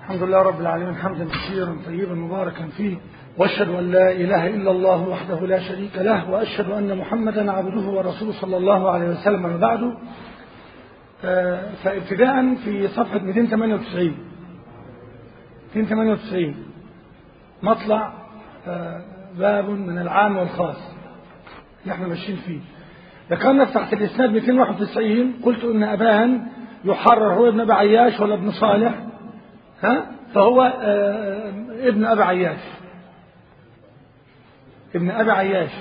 الحمد لله رب العالمين حمدا كثيرا طيبا مباركا فيه واشهد ان لا اله الا الله وحده لا شريك له واشهد ان محمدا عبده ورسوله صلى الله عليه وسلم اما بعد آه، فابتداء في صفحه 298 298 مطلع آه، باب من العام والخاص اللي احنا ماشيين فيه ذكرنا في تحت الاسناد 291 قلت ان ابان يحرر هو ابن ابي عياش ولا ابن صالح ها فهو آه، ابن ابي عياش ابن ابي عياش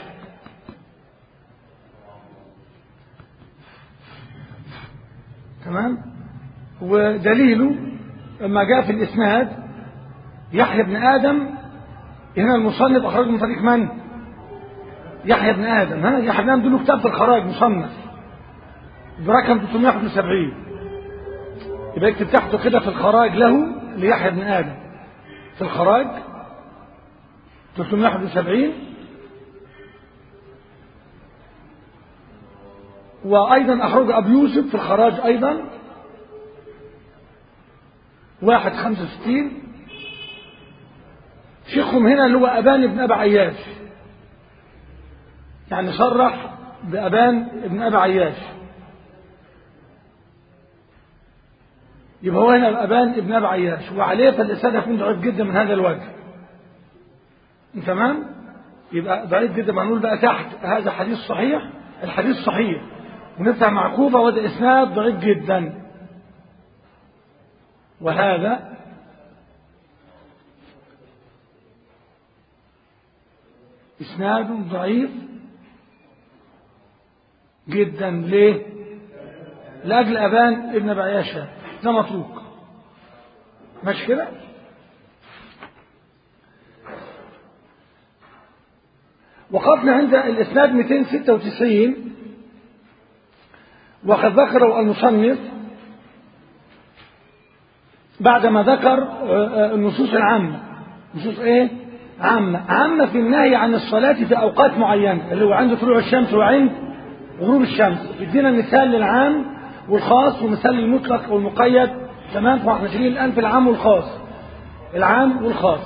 تمام ودليله لما جاء في الاسناد يحيى بن ادم هنا المصنف اخرجه من طريق من يحيى بن ادم ها يحيى بن ادم له كتاب في الخراج مصنف برقم 371 يبقى يكتب تحته كده في الخراج له ليحيى بن ادم في الخراج 371 وايضا اخرج ابو يوسف في الخراج ايضا واحد خمسة وستين شيخهم هنا اللي هو أبان بن أبي عياش يعني صرح بأبان بن أبي عياش يبقى هو هنا أبان ابن أبي عياش وعليه فالإسناد يكون ضعيف جدا من هذا الوجه تمام يبقى ضعيف جدا معمول بقى تحت هذا حديث صحيح الحديث صحيح ونفتح معكوفة وده إسناد ضعيف جدا وهذا إسناد ضعيف جدا ليه؟ لأجل أبان ابن بعياشة ده متروك مش كده؟ وقفنا عند الإسناد 296 وقد ذكره المصنف بعدما ذكر النصوص العامة نصوص ايه عامة عامة في النهي عن الصلاة في أوقات معينة اللي هو عند طلوع الشمس وعند غروب الشمس ادينا مثال للعام والخاص ومثال للمطلق والمقيد تمام فاحنا شايلين الآن في العام والخاص العام والخاص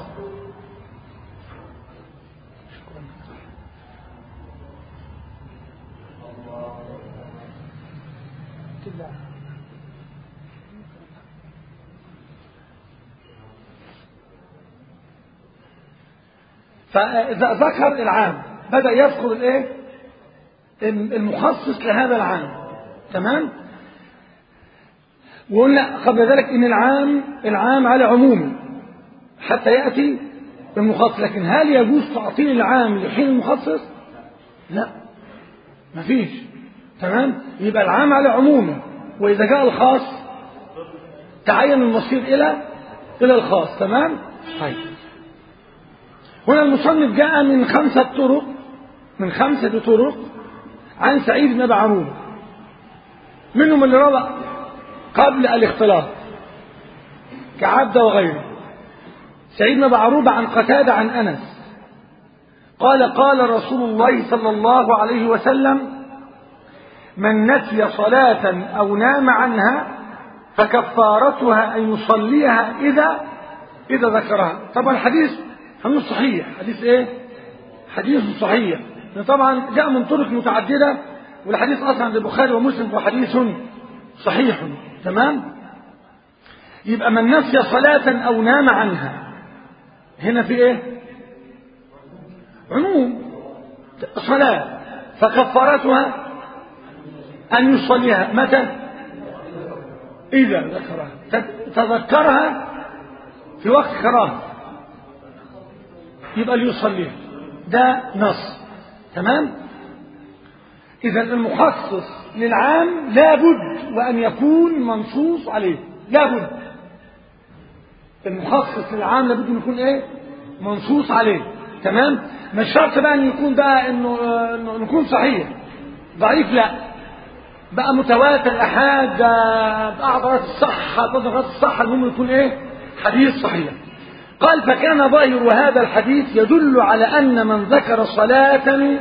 فإذا ذكر العام بدأ يذكر الايه المخصص لهذا العام تمام وقلنا قبل ذلك ان العام العام على عمومه حتى يأتي المخصص لكن هل يجوز تعطيل العام لحين المخصص لا مفيش تمام يبقى العام على عمومه وإذا جاء الخاص تعين المصير إلى إلى الخاص تمام طيب هنا المصنف جاء من خمسة طرق من خمسة طرق عن سعيد بن أبي عروبة منهم اللي روى قبل الاختلاط كعبده وغيره سعيد بن أبي عروبة عن قتادة عن أنس قال قال رسول الله صلى الله عليه وسلم من نسي صلاة أو نام عنها فكفارتها أن يصليها إذا إذا ذكرها طبعا الحديث حديث صحيح حديث ايه حديث صحيح طبعا جاء من طرق متعددة والحديث أصلا عند البخاري ومسلم هو حديث صحيح تمام يبقى من نسي صلاة أو نام عنها هنا في ايه عموم صلاة فكفارتها أن يصليها متى إذا ذكرها تذكرها في وقت كراهه يبقى ليصليها ده نص تمام إذا المخصص للعام لابد وأن يكون منصوص عليه لابد المخصص للعام لابد أن يكون إيه منصوص عليه تمام مش شرط بقى أن يكون بقى إنه, إنه يكون صحيح ضعيف لا بقى متواتر أحاد بأعضلات الصحة بأعضلات الصحة المهم يكون إيه حديث صحيح قال فكان ظاهر هذا الحديث يدل على أن من ذكر صلاة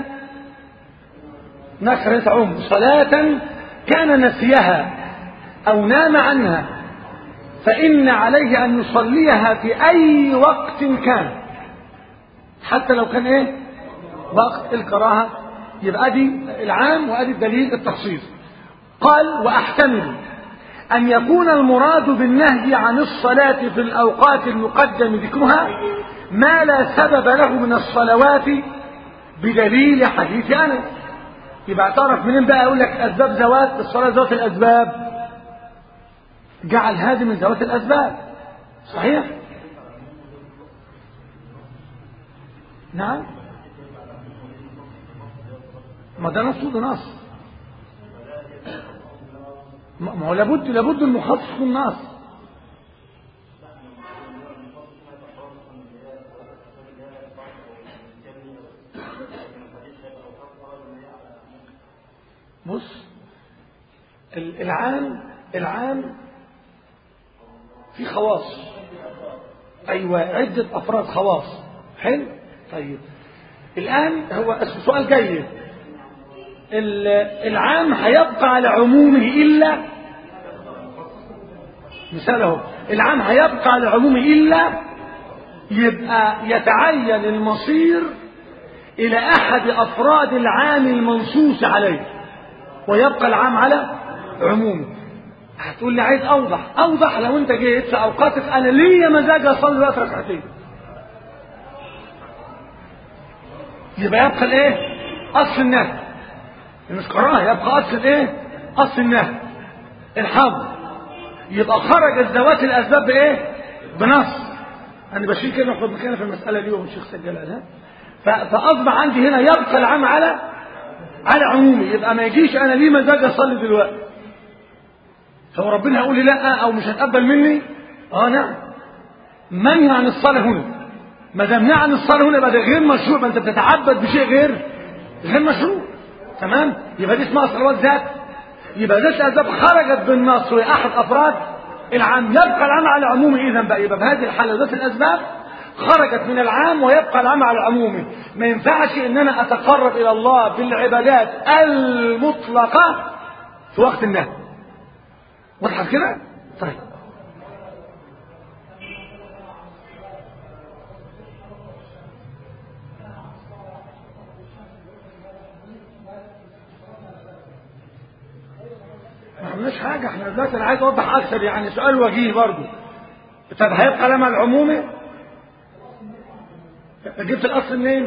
نكرة عم صلاة كان نسيها أو نام عنها فإن عليه أن يصليها في أي وقت كان حتى لو كان إيه وقت الكراهة يبقى دي العام وأدي الدليل التخصيص قال وأحتمل أن يكون المراد بالنهي عن الصلاة في الأوقات المقدم ذكرها ما لا سبب له من الصلوات بدليل حديث أنس يبقى اعترف منين بقى يقول لك أسباب ذوات الصلاة ذات الأسباب جعل هذه من ذوات الأسباب صحيح نعم ما ده نص وده نص ما هو لابد لابد المخصص يكون نص بص العام العام في خواص ايوه عده افراد خواص حلو طيب الان هو سؤال جيد العام هيبقى على عمومه الا مثال اهو العام هيبقى على عمومه الا يبقى يتعين المصير الى احد افراد العام المنصوص عليه ويبقى العام على عمومه هتقول لي عايز اوضح اوضح لو انت جيت في اوقاتك انا ليا مزاج اصلي دلوقتي ركعتين يبقى يبقى الايه اصل النهي مش كراهه يبقى اصل الايه اصل النهي الحظ يبقى خرجت ذوات الاسباب بايه بنص انا بشيل كده ناخد مكانه في المساله دي والشيخ سجلها فاصبح عندي هنا يبقى العام على على عمومي يبقى ما يجيش انا ليه مزاج اصلي دلوقتي فهو ربنا هيقول لي لا او مش هتقبل مني اه نعم منهي عن الصلاه هنا ما دام نهى عن الصلاه هنا يبقى ده غير مشروع ما انت بتتعبد بشيء غير غير مشروع تمام يبقى دي اسمها صلوات ذات يبقى ذات الاسباب خرجت بالنص واحد افراد العام يبقى العام على عمومه اذا بقى يبقى بهذه الحاله ذات الاسباب خرجت من العام ويبقى العام على عمومه ما ينفعش ان انا اتقرب الى الله بالعبادات المطلقه في وقت النهي واضحه كده طيب ما عملناش حاجه احنا دلوقتي انا عايز اوضح اكثر يعني سؤال وجيه برضه طب هيبقى لما العمومي جبت الاصل منين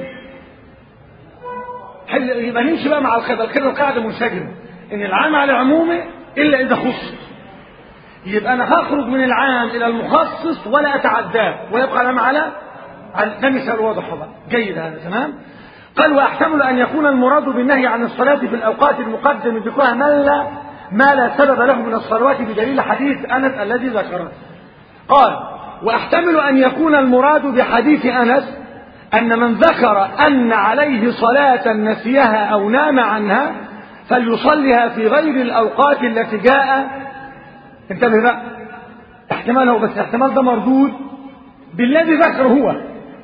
حل يبقى نمشي بقى مع الخبر كده القاعده منسجمه ان العام على عمومه الا اذا خص يبقى انا هخرج من العام الى المخصص ولا اتعداه ويبقى العام على ده مثال واضح بقى جيد هذا تمام قال واحتمل ان يكون المراد بالنهي عن الصلاه في الاوقات المقدم ذكرها ما لا ما لا سبب له من الصلوات بدليل حديث انس الذي ذكره قال واحتمل ان يكون المراد بحديث انس أن من ذكر أن عليه صلاة نسيها أو نام عنها فليصليها في غير الأوقات التي جاء انتبه بقى احتمال هو بس احتمال ده مردود بالذي ذكره هو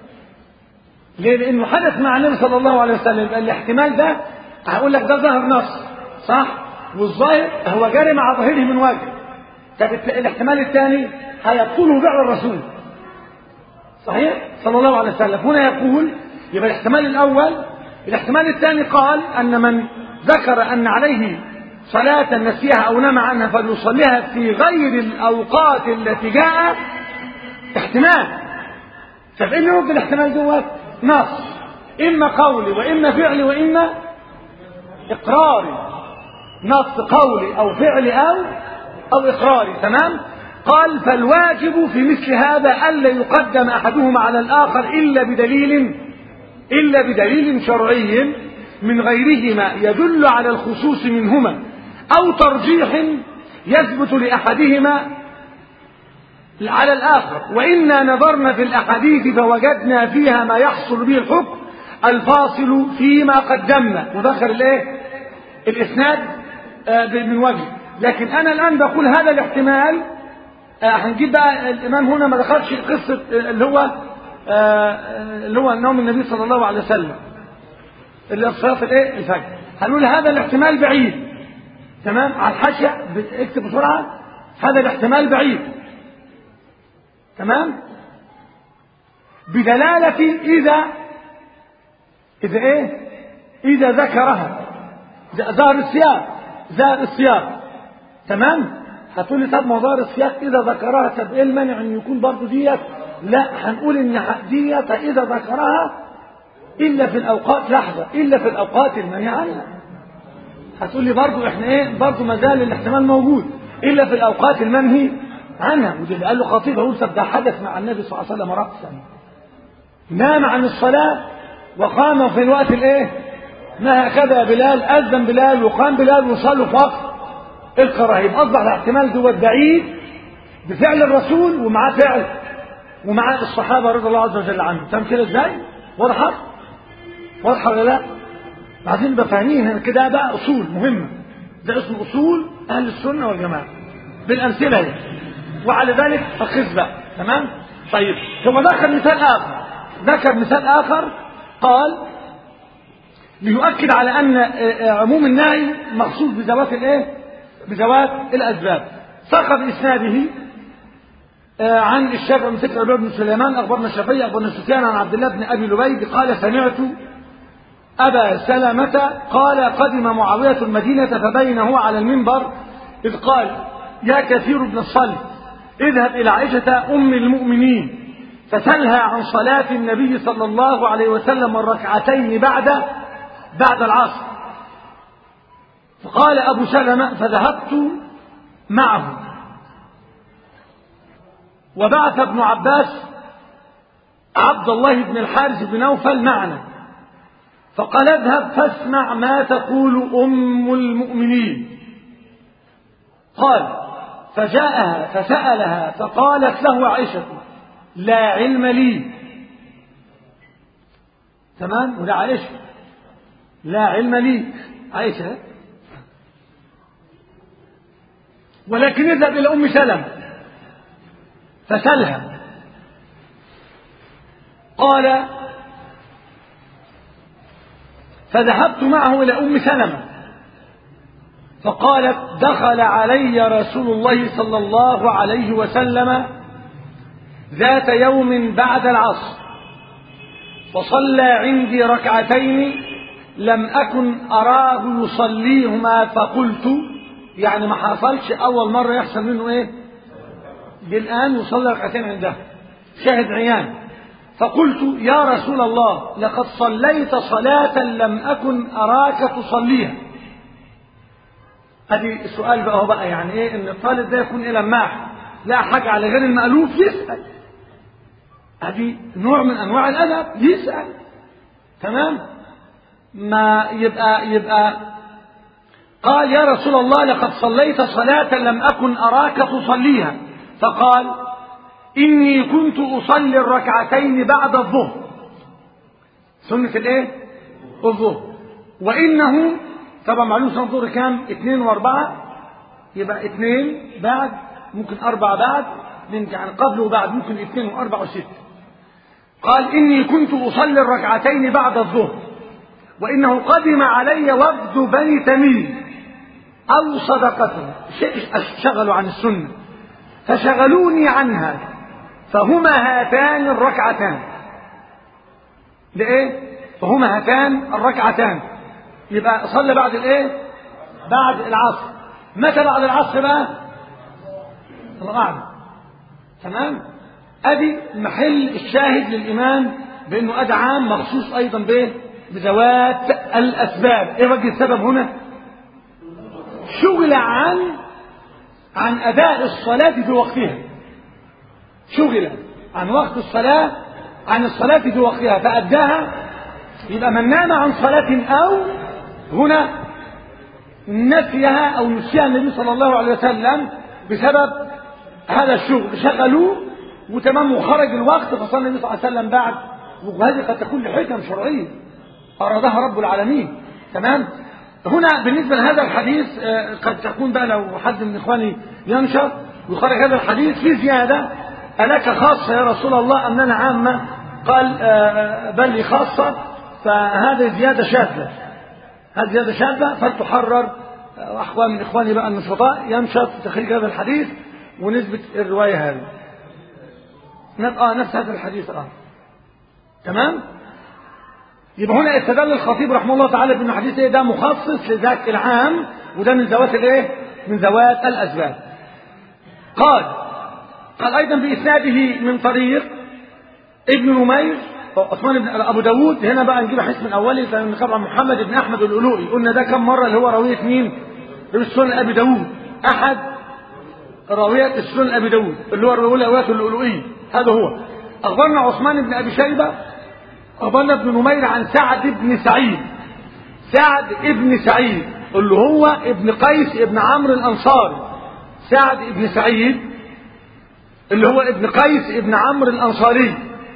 ليه؟ لأنه حدث مع النبي صلى الله عليه وسلم الاحتمال ده هقول لك ده ظهر نص صح والظاهر هو جاري مع ظاهره من وجه طب الاحتمال الثاني هيبطله فعل الرسول صحيح صلى الله عليه وسلم هنا يقول يبقى الاحتمال الأول الاحتمال الثاني قال أن من ذكر أن عليه صلاة نسيها أو نام عنها فليصليها في غير الأوقات التي جاء احتمال طب ايه اللي يرد الاحتمال دوت نص إما قولي وإما فعلي وإما إقراري نص قولي أو فعلي أو أو إقراري تمام قال فالواجب في مثل هذا ألا يقدم أحدهما على الآخر إلا بدليل إلا بدليل شرعي من غيرهما يدل على الخصوص منهما أو ترجيح يثبت لأحدهما على الآخر وإنا نظرنا في الأحاديث فوجدنا فيها ما يحصل به الحكم الفاصل فيما قدمنا وذكر الايه الإسناد آه من وجه لكن أنا الآن بقول هذا الاحتمال هنجيب بقى الامام هنا ما دخلش قصه اللي هو اللي هو نوم النبي صلى الله عليه وسلم اللي في صلاه الايه الفجر هنقول هذا الاحتمال بعيد تمام على الحاشيه اكتب بسرعه هذا الاحتمال بعيد تمام بدلالة إذا إذا إيه إذا ذكرها ظهر السياق ظهر السياق تمام هتقول لي طب ما ظهر السياق إذا ذكرها طب إيه المانع إن يكون برضه ديت لا هنقول إن ديت إذا ذكرها إلا في الأوقات لحظة إلا في الأوقات المنهي عنها هتقول لي برضه إحنا إيه برضه ما زال الاحتمال موجود إلا في الأوقات المنهي عنها وده اللي قال له خطيب هو طب ده حدث مع النبي صلى الله عليه وسلم رأسا نام عن الصلاة وقام في الوقت الايه ما هكذا بلال أذن بلال وقام بلال وصلوا في وقت الكراهية أصبح الاحتمال دوت بعيد بفعل الرسول ومعاه فعل ومعاه الصحابة رضي الله عز وجل عنهم فاهم كده ازاي؟ واضحة؟ واضحة ولا لا؟ عايزين نبقى فاهمين هنا كده بقى أصول مهمة ده اسم أصول أهل السنة والجماعة بالأمثلة هي وعلى ذلك فخذ بقى تمام؟ طيب ثم ذكر مثال آخر ذكر مثال آخر قال ليؤكد على أن عموم النهي مخصوص بذوات الإيه؟ بذوات الأسباب ساق بإسناده عن الشافعي بن سكر بن سليمان أخبرنا الشافعي أخبرنا سفيان عن عبد الله بن أبي لبيد قال سمعت أبا سلمة قال قدم معاوية المدينة فبين هو على المنبر إذ قال يا كثير بن الصلب اذهب إلى عائشة أم المؤمنين فسلها عن صلاة النبي صلى الله عليه وسلم الركعتين بعد بعد العصر فقال أبو سلمة فذهبت معه وبعث ابن عباس عبد الله بن الحارث بن نوفل معنا فقال اذهب فاسمع ما تقول أم المؤمنين قال فجاءها فسألها فقالت له عائشة لا علم لي تمام وده عائشة لا علم لي عائشة ولكن اذهب إلى أم سلمة فسلها قال فذهبت معه إلى أم سلمة فقالت دخل علي رسول الله صلى الله عليه وسلم ذات يوم بعد العصر فصلى عندي ركعتين لم أكن أراه يصليهما فقلت يعني ما حصلش أول مرة يحصل منه إيه بالآن يصلي ركعتين عنده شاهد عيان فقلت يا رسول الله لقد صليت صلاة لم أكن أراك تصليها ادي السؤال بقى هو بقى يعني ايه ان الطالب ده يكون ايه لماح لا حاجة على غير المألوف يسأل ادي نوع من انواع الادب يسأل تمام ما يبقى يبقى قال يا رسول الله لقد صليت صلاة لم أكن أراك تصليها فقال إني كنت أصلي الركعتين بعد الظهر سنة الإيه؟ الظهر وإنه طبعا معلوم سنة الظهر كام؟ اثنين وأربعة يبقى اثنين بعد ممكن أربعة بعد من يعني قبل وبعد ممكن اثنين وأربعة وستة قال إني كنت أصلي الركعتين بعد الظهر وإنه قدم علي وفد بني تميم أو صدقته شغلوا عن السنة فشغلوني عنها فهما هاتان الركعتان لإيه؟ فهما هاتان الركعتان يبقى صلى بعد الإيه؟ بعد العصر متى بعد العصر بقى؟ الله أعلم تمام؟ أدي محل الشاهد للإمام بأنه أدى عام مخصوص أيضا بإيه؟ بذوات الأسباب إيه وجه السبب هنا؟ شغل عن عن أداء الصلاة في وقتها شغل عن وقت الصلاة عن الصلاة في وقتها فأداها يبقى من نام عن صلاة أو هنا نسيها أو نسيها النبي صلى الله عليه وسلم بسبب هذا الشغل شغلوه وتمام وخرج الوقت فصلى النبي صلى الله عليه وسلم بعد وهذه قد تكون لحكم شرعية أرادها رب العالمين تمام هنا بالنسبة لهذا الحديث قد تكون بقى لو حد من إخواني ينشر ويخرج هذا الحديث في زيادة ألك خاصة يا رسول الله أم لنا عامة قال بل لي خاصة فهذه زيادة شاذة هذه زيادة شاذة فلتحرر أخوان من إخواني بقى النشطاء ينشط في تخريج هذا الحديث ونثبت الرواية هذه نفس اه نفس هذا الحديث اه تمام يبقى هنا استدل الخطيب رحمه الله تعالى بان الحديث ايه ده مخصص لذات العام وده من ذوات الايه من ذوات الاسباب قال قال ايضا باسناده من طريق ابن نمير عثمان بن ابو داود هنا بقى نجيب حديث من اوله طبعا محمد بن احمد الالوئي قلنا ده كم مره اللي هو راويه مين روي السنن ابي داود احد راويه السنن ابي داود اللي هو راويه روايه الالوئي هذا هو اخبرنا عثمان بن ابي شيبه أخبرنا ابن نمير عن سعد بن سعيد سعد ابن سعيد اللي هو ابن قيس ابن عمرو الأنصاري سعد ابن سعيد اللي هو ابن قيس ابن عمرو الأنصاري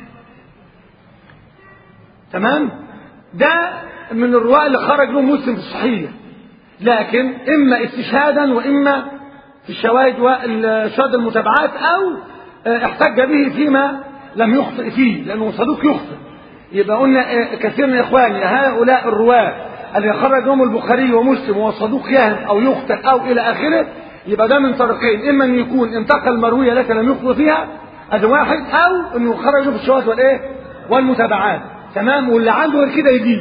تمام ده من الرواة اللي خرج له مسلم في الصحيح لكن إما استشهادا وإما في الشواهد والشهاد المتابعات أو احتج به فيما لم يخطئ فيه لأنه صدوق يخطئ يبقى قلنا كثير من إخواني هؤلاء الرواة اللي خرج لهم البخاري ومسلم وهو صدوق يهم أو يخطئ أو إلى آخره يبقى ده من طريقين إما أن يكون انتقل مروية لك لم يخطئ فيها هذا واحد أو أنه خرج في الشواهد والإيه والمتابعات تمام واللي عنده غير كده يجيب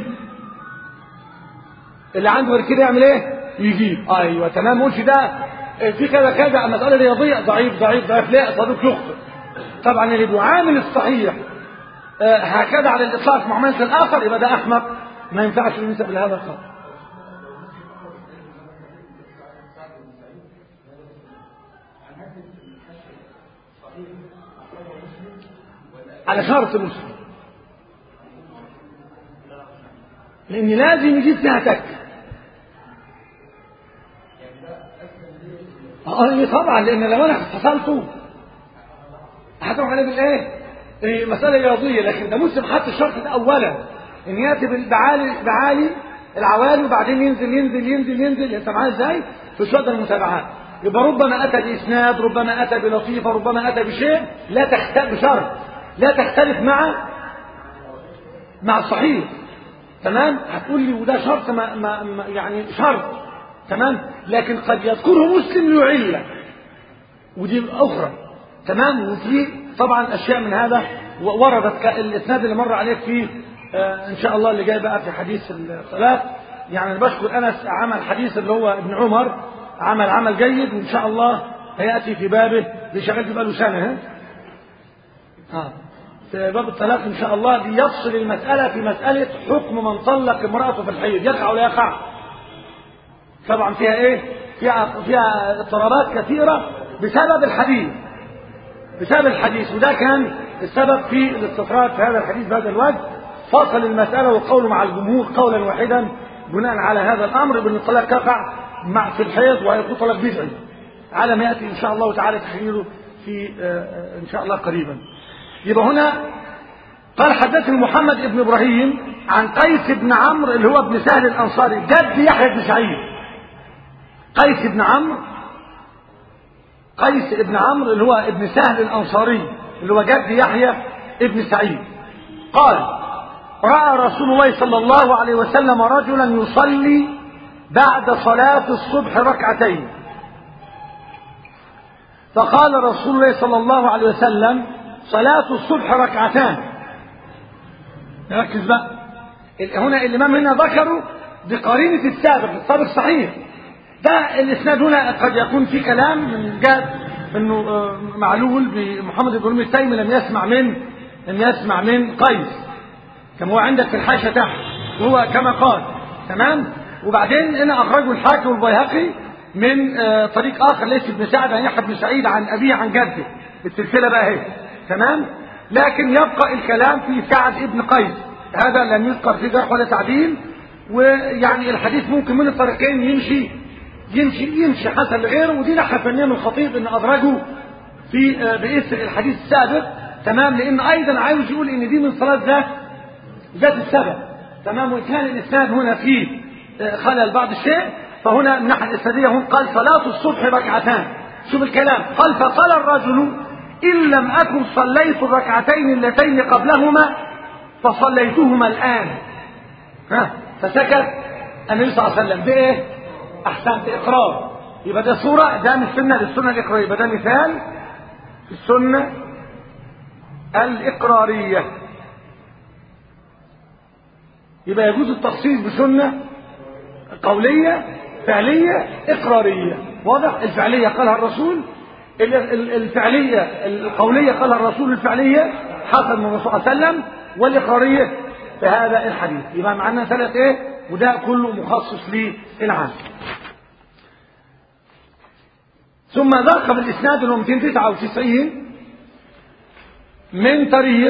اللي عنده غير كده يعمل إيه يجيب أيوه تمام قولش ده في كذا كذا مسألة رياضية ضعيف ضعيف ضعيف لا صدوق يخطئ طبعا اللي بيعامل الصحيح آه هكذا على الإطلاق في معاملة الآخر يبقى ده أحمق ما ينفعش ينسب لهذا القول على شرط مسلم لأن لازم يجيب فيها تك اه طبعا لأن لو أنا فصلته هتروح عليه بالإيه؟ هي مسألة رياضية لكن ده مسلم حط الشرط ده أولا إن يأتي بعالي بعالي العوالي وبعدين ينزل ينزل ينزل ينزل أنت معايا إزاي؟ في شرط المتابعات يبقى ربما أتى بإسناد ربما أتى بلطيفة ربما أتى بشيء لا تختلف بشرط لا تختلف مع مع الصحيح تمام هتقول لي وده شرط ما ما ما يعني شرط تمام لكن قد يذكره مسلم ليعله ودي أخرى تمام وفي طبعا اشياء من هذا وردت الاسناد اللي مر عليك فيه آه ان شاء الله اللي جاي بقى في حديث الصلاه يعني بشكر انس عمل حديث اللي هو ابن عمر عمل عمل جيد وان شاء الله هياتي في بابه بشغال بقى له سنه ها اه في باب الطلاق ان شاء الله بيفصل المساله في مساله حكم من طلق امراته في الحيض يقع ولا يقع طبعا فيها ايه فيها فيها اضطرابات كثيره بسبب الحديث بسبب الحديث وده كان السبب في الاستطراد في هذا الحديث بهذا الوجه فصل المسألة والقول مع الجمهور قولا واحدا بناء على هذا الأمر بأن الطلاق يقع مع في الحيض ويكون طلاق بدعي على ما يأتي إن شاء الله تعالى تحليله في إن شاء الله قريبا يبقى هنا قال حدثني محمد بن إبراهيم عن قيس بن عمرو اللي هو ابن سهل الأنصاري جد يحيى بن سعيد قيس بن عمرو قيس ابن عمرو اللي هو ابن سهل الأنصاري اللي هو جد يحيى ابن سعيد قال رأى رسول الله صلى الله عليه وسلم رجلا يصلي بعد صلاة الصبح ركعتين فقال رسول الله صلى الله عليه وسلم صلاة الصبح ركعتان ركز بقى هنا الإمام هنا ذكره بقرينة السابق السابق صحيح ده الاسناد هنا قد يكون في كلام من جهه انه معلول بمحمد بن التيمي لم يسمع من لم يسمع من قيس كما هو عندك في الحاشيه تحت وهو كما قال تمام وبعدين هنا اخرجه الحاكم والبيهقي من طريق اخر ليس ابن سعد عن يحيى بن سعيد عن ابيه عن جده السلسله بقى اهي تمام لكن يبقى الكلام في سعد ابن قيس هذا لم يذكر في جرح ولا تعديل ويعني الحديث ممكن من الطريقين يمشي يمشي يمشي حسن لغيره ودي ناحيه فنيه من الخطيب ان ادرجه في باسم الحديث السابق تمام لان ايضا عاوز يقول ان دي من صلاه ذات ذات السبب تمام وان كان الاسناد هنا فيه خلل بعض الشيء فهنا من الناحيه الاسناديه هون قال صلاه الصبح ركعتان شوف الكلام قال فقال الرجل ان لم اكن صليت الركعتين اللتين قبلهما فصليتهما الان ها فسكت النبي صلى الله عليه وسلم بايه احسنت اقرار يبقى ده صورة ده من السنة للسنة الإقرار يبقى ده مثال في السنة الإقرارية يبقى يجوز التخصيص بسنة قولية فعلية إقرارية واضح الفعلية قالها الرسول الفعلية القولية قالها الرسول الفعلية حصل من الرسول صلى الله عليه وسلم والإقرارية في هذا الحديث يبقى معنا ثلاث ايه وده كله مخصص للعام ثم ذاق بالإسناد ال 299 من طريق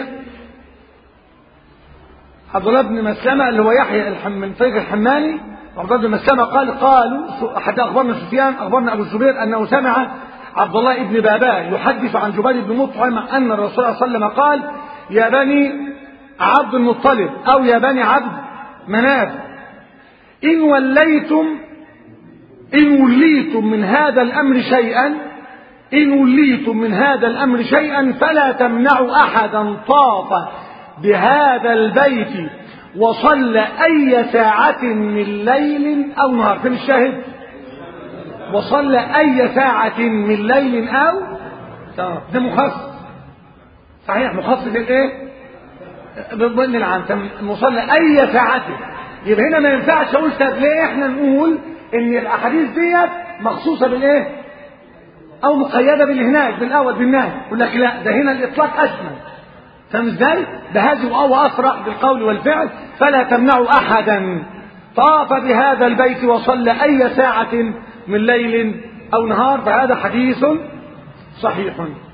عبد الله بن مسلمة اللي هو يحيى من طريق الحماني عبد الله بن مسلمة قال قالوا حتى أخبرنا سفيان أخبرنا أبو الزبير أنه سمع عبد الله بن باباه يحدث عن جبير بن مطعم أن الرسول صلى الله عليه وسلم قال يا بني عبد المطلب أو يا بني عبد مناف إن وليتم إن وليتم من هذا الأمر شيئا إن وليتم من هذا الأمر شيئا فلا تمنعوا أحدا طاف بهذا البيت وصلى أي ساعة من ليل أو نهار فين الشاهد وصلى أي ساعة من ليل أو ده مخصص صحيح مخصص الايه بالضمن العام مصلى أي ساعة يبقى هنا ما ينفعش أقول طب ليه احنا نقول ان الاحاديث ديت مخصوصه بالايه او مقيده بالهناك بالاول بالنهي يقول لك لا ده هنا الاطلاق اشمل فاهم ازاي بهذه او اصرح بالقول والفعل فلا تمنعوا احدا طاف بهذا البيت وصلى اي ساعه من ليل او نهار فهذا حديث صحيح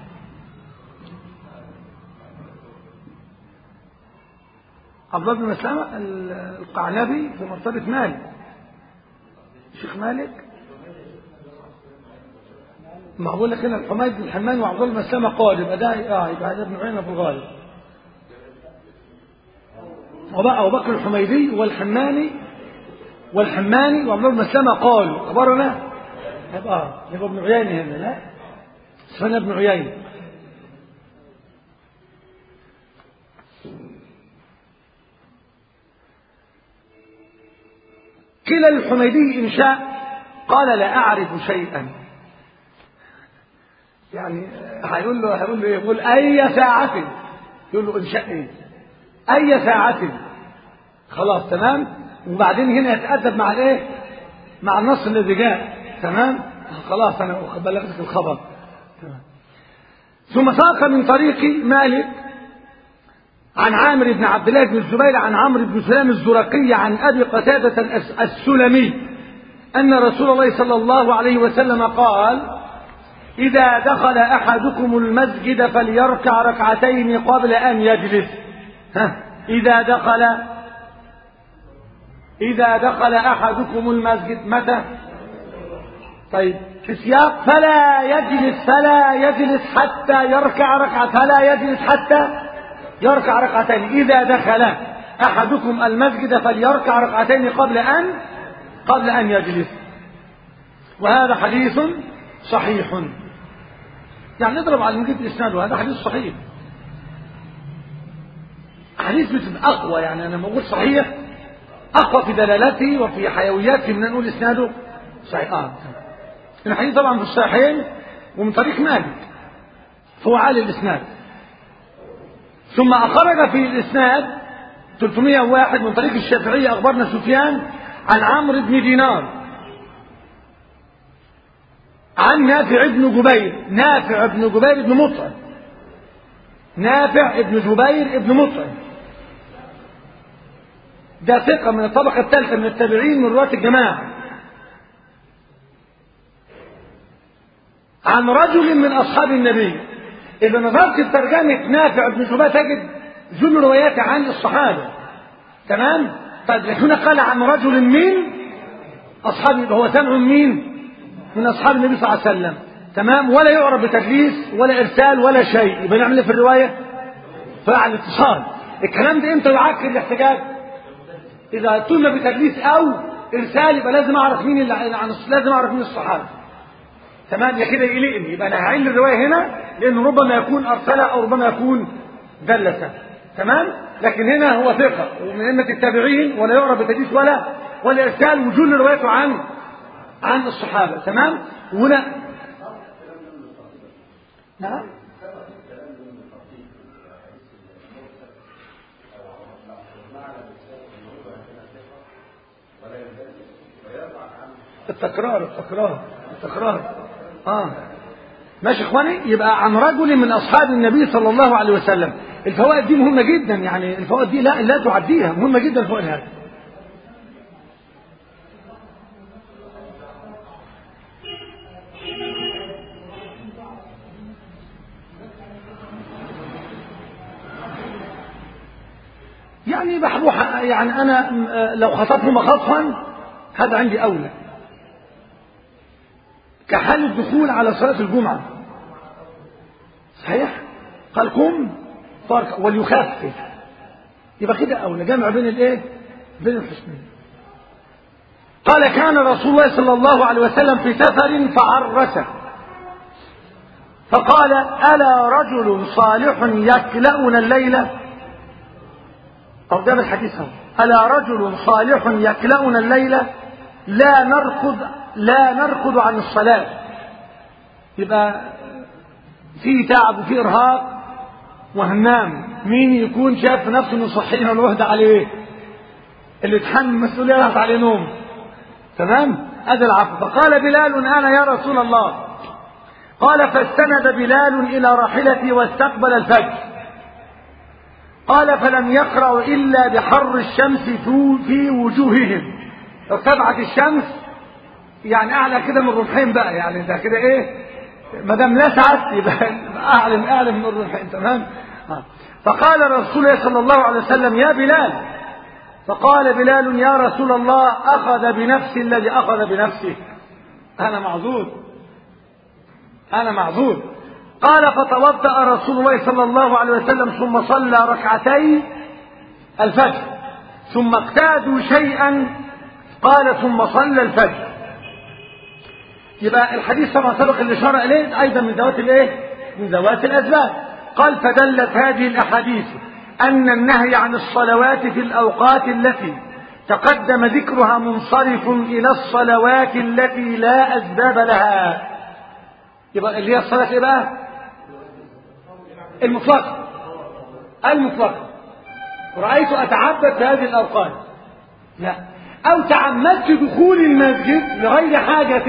عبد الله بن مسلمة القعنبي في مرتبة مالك الشيخ مالك ما بقول لك هنا الحميد بن حمان وعبد الله بن مسلمة قال يبقى ده اه يبقى ده ابن عيينة في الغالب وبقى أبو بكر الحميدي والحماني والحماني وعبد الله بن مسلمة قالوا أخبرنا يبقى اه يبقى ابن عيينة هنا لا اسمنا ابن عيينة كلا الحميدي إن شاء قال لا أعرف شيئا يعني هيقول له هيقول له ايه يقول أي ساعة يقول له إن شاء إيه أي ساعة خلاص تمام وبعدين هنا يتأدب مع الإيه مع النص الذي جاء تمام خلاص أنا بلغتك الخبر تمام ثم ساق من طريق مالك عن عامر بن عبد الله بن الزبير عن عمرو بن سلام الزرقي عن ابي قتاده السلمي ان رسول الله صلى الله عليه وسلم قال اذا دخل احدكم المسجد فليركع ركعتين قبل ان يجلس ها اذا دخل اذا دخل احدكم المسجد متى طيب في سياق فلا يجلس فلا يجلس حتى يركع ركعه فلا يجلس حتى يركع ركعتين إذا دخل أحدكم المسجد فليركع ركعتين قبل أن قبل أن يجلس وهذا حديث صحيح يعني نضرب على نجيب الإسناد وهذا حديث صحيح حديث مثل أقوى يعني أنا بقول صحيح أقوى في دلالته وفي حيوياته من نقول إسناده صحيح آه. الحديث طبعا في الصحيحين ومن طريق مالك فهو عالي الإسناد ثم أخرج في الإسناد 301 من طريق الشافعية أخبرنا سفيان عن عمرو بن دينار عن نافع بن جبير نافع بن جبير بن مطعم نافع بن جبير بن مطعم ده ثقة من الطبقة الثالثة من التابعين من رواة الجماعة عن رجل من أصحاب النبي إذا نظرت في ترجمة نافع بن جبير تجد جل روايات عن الصحابة تمام؟ طيب هنا قال عن رجل من أصحاب هو سمع مين؟ من أصحاب النبي صلى الله عليه وسلم تمام؟ ولا يعرف بتدليس ولا إرسال ولا شيء يبقى نعمل في الرواية؟ فعل اتصال الكلام ده امتى يعكر الاحتجاج؟ إذا تم بتدليس أو إرسال يبقى لازم أعرف مين اللي عن لازم أعرف مين الصحابة تمام يا كده يقلقني يبقى انا هعل الروايه هنا لانه ربما يكون ارسلها او ربما يكون دلسها تمام لكن هنا هو ثقه ومن ائمه التابعين ولا يعرف بتدليس ولا ولا ارسال وجل روايته عن عن الصحابه تمام وهنا نعم التكرار التكرار التكرار اه ماشي اخواني يبقى عن رجل من اصحاب النبي صلى الله عليه وسلم الفوائد دي مهمه جدا يعني الفوائد دي لا لا تعديها مهمه جدا الفوائد هذه يعني بحبوح يعني انا لو خطبت مخاطفا هذا عندي اولى كحال الدخول على صلاه الجمعه صحيح قال قم فارك وليخفف يبقى كده اولى جمع بين الايه بين الحسنين قال كان رسول الله صلى الله عليه وسلم في سفر فعرس فقال الا رجل صالح يكلأنا الليله أو جاب الحديث هو ألا رجل صالح يكلأنا الليلة لا نركض لا نركض عن الصلاة يبقى في تعب وفي إرهاق وهنام مين يكون شاف نفسه انه صحيح الوهد عليه اللي اتحمل المسؤولية راحت عليه نوم تمام هذا العفو فقال بلال أنا يا رسول الله قال فاستند بلال إلى راحلتي واستقبل الفجر قال فلم يقرأوا إلا بحر الشمس في وجوههم ارتفعت الشمس يعني أعلى كده من الرمحين بقى يعني ده كده إيه ما دام لسعت يبقى أعلى من أعلى من الرمحين تمام فقال رسول الله صلى الله عليه وسلم يا بلال فقال بلال يا رسول الله أخذ بنفسي الذي أخذ بنفسه أنا معذور أنا معذور قال فتوضأ رسول الله صلى الله عليه وسلم ثم صلى ركعتي الفجر ثم اقتادوا شيئا قال ثم صلى الفجر يبقى الحديث طبعا سبق الإشارة إليه أيضا من ذوات الإيه؟ من ذوات الأسباب قال فدلت هذه الأحاديث أن النهي عن الصلوات في الأوقات التي تقدم ذكرها منصرف إلى الصلوات التي لا أسباب لها يبقى اللي هي الصلاة إيه بقى؟ المطلقة المطلقة رأيت أتعبد في هذه الأوقات لا أو تعمدت دخول المسجد لغير حاجة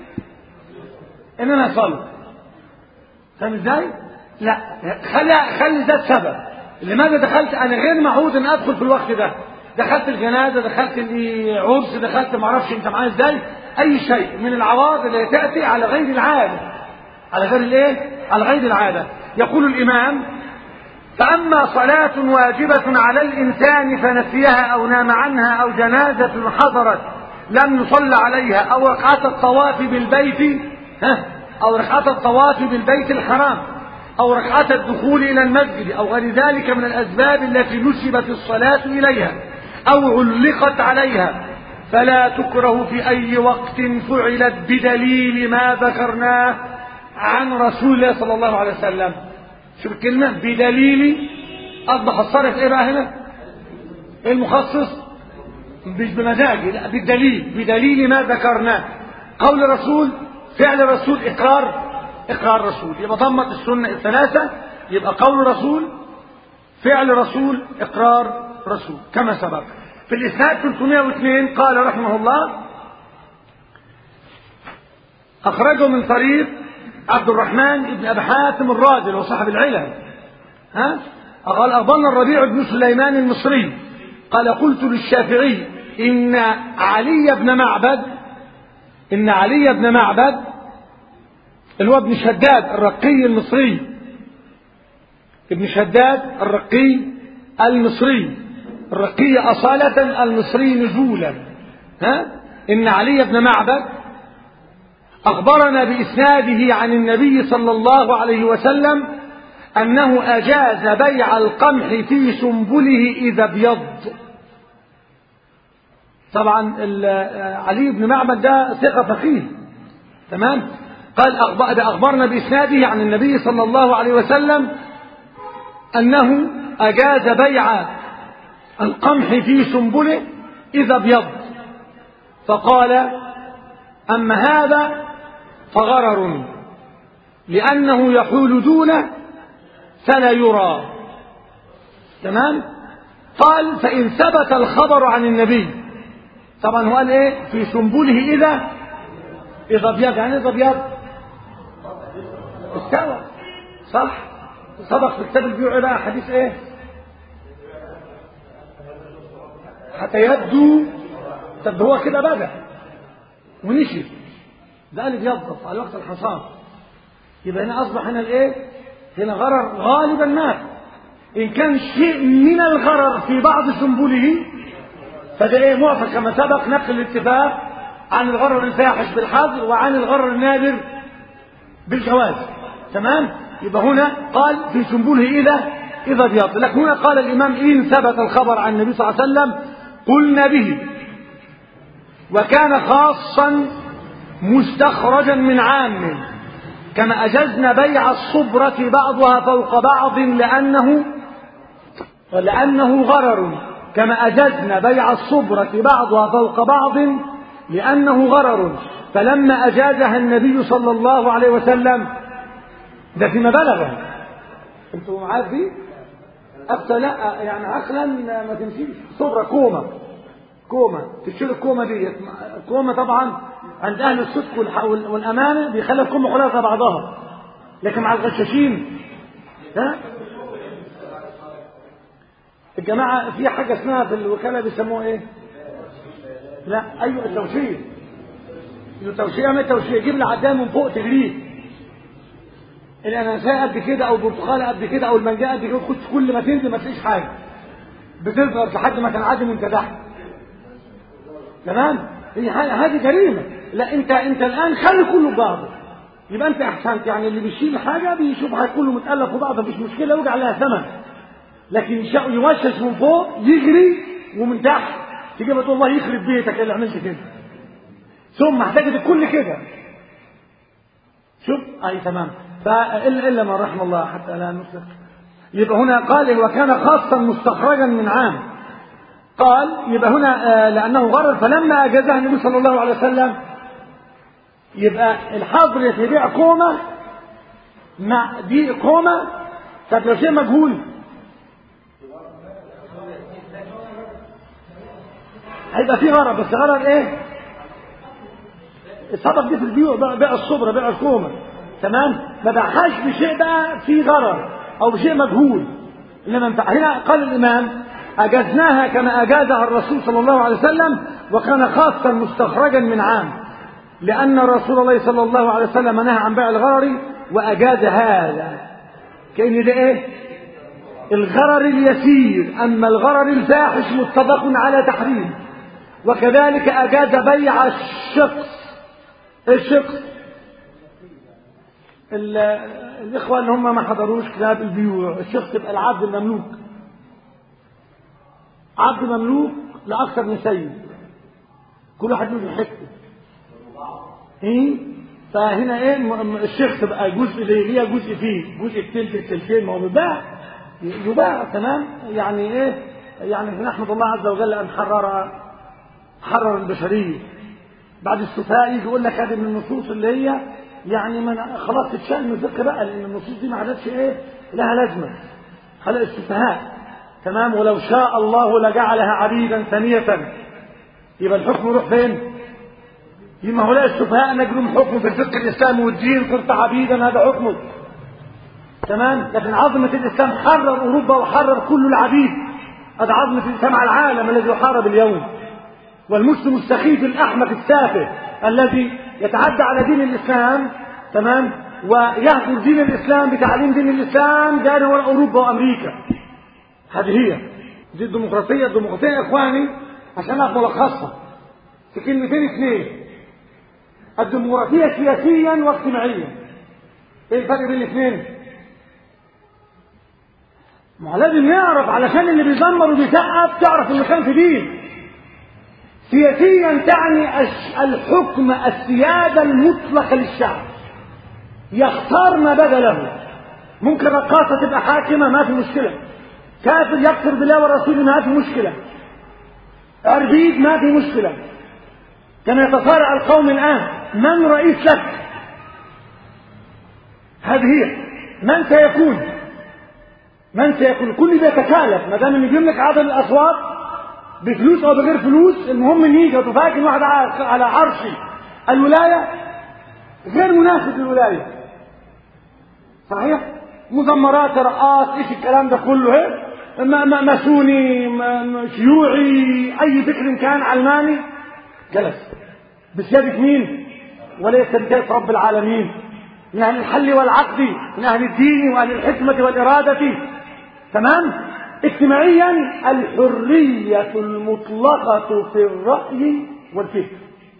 إن أنا أصلي فاهم إزاي؟ لا خلي خلي ده السبب لماذا دخلت أنا غير معهود إن أدخل في الوقت ده دخلت الجنازة دخلت العرس دخلت معرفش أنت معايا إزاي أي شيء من العوارض اللي تأتي على غير العادة على غير الإيه؟ على غير العادة يقول الإمام فأما صلاة واجبة على الإنسان فنسيها أو نام عنها أو جنازة حضرت لم يصل عليها أو ركعة الطواف بالبيت ها أو ركعة الطواف بالبيت الحرام أو ركعة الدخول إلى المسجد أو غير ذلك من الأسباب التي نسبت الصلاة إليها أو علقت عليها فلا تكره في أي وقت فعلت بدليل ما ذكرناه عن رسول الله صلى الله عليه وسلم شوف الكلمة بدليل أصبح الصرف إيه بقى هنا إيه المخصص مش بمزاجي لا بالدليل بدليل ما ذكرناه قول رسول فعل رسول إقرار إقرار رسول يبقى ضمت السنة الثلاثة يبقى قول رسول فعل رسول إقرار رسول كما سبق في الإسناد 302 قال رحمه الله أخرجه من طريق عبد الرحمن بن أبي حاتم الرازي وصاحب العلم ها قال أخبرنا الربيع بن سليمان المصري قال قلت للشافعي إن علي بن معبد إن علي بن معبد اللي هو ابن شداد الرقي المصري ابن شداد الرقي المصري الرقي أصالة المصري نزولا ها إن علي بن معبد أخبرنا بإسناده عن النبي صلى الله عليه وسلم أنه أجاز بيع القمح في سنبله إذا ابيض طبعا علي بن معبد ده ثقة فقيه تمام قال أخبرنا بإسناده عن النبي صلى الله عليه وسلم أنه أجاز بيع القمح في سنبله إذا ابيض فقال أما هذا فغرر لأنه يحول دونه فلا يرى تمام قال فإن ثبت الخبر عن النبي طبعا هو قال ايه في سنبله إذا إذا أبيض يعني إذا أبيض استوى صح سبق في كتاب البيوع بقى حديث إيه حتى يبدو طب هو كده بدأ ونشف ده قال يبيض على وقت الحصاد يبقى هنا أصبح هنا الإيه هنا غرر غالبا مات إن كان شيء من الغرر في بعض سنبله فده إيه معفى كما سبق نقل الاتفاق عن الغرر الفاحش بالحظر وعن الغرر النادر بالجواز تمام يبقى هنا قال في سنبله إذا إذا بيض لكن هنا قال الإمام إن ثبت الخبر عن النبي صلى الله عليه وسلم قلنا به وكان خاصا مستخرجا من عام كما أجزنا بيع الصبرة بعضها فوق بعض لأنه لأنه غرر كما أجزنا بيع الصبرة بعضها فوق بعض لأنه غرر فلما أجازها النبي صلى الله عليه وسلم ده فيما بلغه انتوا معايا دي أبتا لا يعني عقلا ما تمشيش صبرة كومة كومة تشيل الكومة دي الكومة طبعا عند أهل الصدق والأمانة بيخلي الكومة كلها زي بعضها لكن مع الغشاشين ها الجماعة في حاجة اسمها في الوكالة بيسموها ايه لا ايوه التوشيح التوشيح ما التوشيح يجيب العداء من فوق تجريه الاناناسيه قد كده او البرتقاله قد كده او المانجا قد كده كل ما تنزل ما تلاقيش حاجه بتظهر لحد ما تنعدم وانت تحت تمام هي هذه جريمه لا انت انت الان خلي كله ببعضه يبقى انت احسنت يعني اللي بيشيل حاجه بيشوفها كله متالف في بعضه مش مشكله يوجع عليها ثمن لكن يوشش من فوق يجري ومن تحت تيجي تقول الله يخرب بيتك اللي عملت كده ثم احتاجت الكل كده شوف اي تمام فالا الا من رحم الله حتى لا نسلك يبقى هنا قال وكان خاصا مستخرجا من عام قال يبقى هنا آه لانه غرر فلما اجازها النبي صلى الله عليه وسلم يبقى الحظر يبيع كومه مع دي كومه طب لو شيء مجهول هيبقى في غرض بس غرض ايه الصدق دي في البيوع بيع الصبرة بيع الكومة تمام ما باعهاش بشيء بقى فيه غرض او بشيء مجهول انما ينفع هنا قال الامام اجزناها كما اجازها الرسول صلى الله عليه وسلم وكان خاصا مستخرجا من عام لان رسول الله صلى الله عليه وسلم نهى عن بيع الغرر واجاز هذا كان ده ايه الغرر اليسير اما الغرر الفاحش متفق على تحريم وكذلك أجاز بيع الشخص الشخص الإخوة اللي هم ما حضروش كتاب البيوع الشخص يبقى العبد المملوك عبد مملوك لأكثر من سيد كل واحد له حته ايه فهنا ايه الشخص بقى جزء ليه جزء فيه جزء التلت التلتين ما هو بيباع يباع تمام يعني ايه يعني نحمد الله عز وجل ان حرر حرر البشرية بعد السفهاء يجي يقول لك هذه من النصوص اللي هي يعني من خلاص تتشال من الفقه بقى لان النصوص دي ما عادتش ايه لها لازمه خلق السفهاء تمام ولو شاء الله لجعلها عبيدا ثانية يبقى الحكم يروح فين؟ يبقى هؤلاء السفهاء نجلهم حكم في الفقه الاسلامي والدين صرت عبيدا هذا حكمه تمام لكن عظمة الاسلام حرر اوروبا وحرر كل العبيد هذا عظمة الاسلام على العالم الذي يحارب اليوم والمسلم السخيف الأحمق التافه الذي يتعدى على دين الإسلام تمام ويهجر دين الإسلام بتعليم دين الإسلام جاري وراء أوروبا وأمريكا هذه هي دي الديمقراطية الديمقراطية يا إخواني عشان أعرف ملخصها في كلمتين اثنين الديمقراطية سياسيا واجتماعيا ايه الفرق بين الاثنين؟ ما لازم يعرف علشان اللي بيزمر وبيسقف تعرف انه كان في دين سياسيا تعني الحكم السيادة المطلقة للشعب يختار ما بدا له ممكن رقاصة تبقى حاكمة ما في مشكلة كافر يكفر بالله ورسوله ما في مشكلة عربيد ما في مشكلة كما يتصارع القوم الآن من رئيس لك هذه هي من سيكون من سيكون كل ده يتكالف ما دام يجيب لك عدد الأصوات بفلوس او بغير فلوس المهم ان يجي وتفاجئ واحد على عرش الولايه غير مناسب للولاية صحيح مزمرات رقاص ايش الكلام ده كله ايه ماسوني شيوعي اي فكر كان علماني جلس بسيادة مين وليس بسيادة رب العالمين من اهل الحل والعقد من اهل الدين واهل الحكمة والارادة تمام اجتماعيا الحرية المطلقة في الرأي والفكر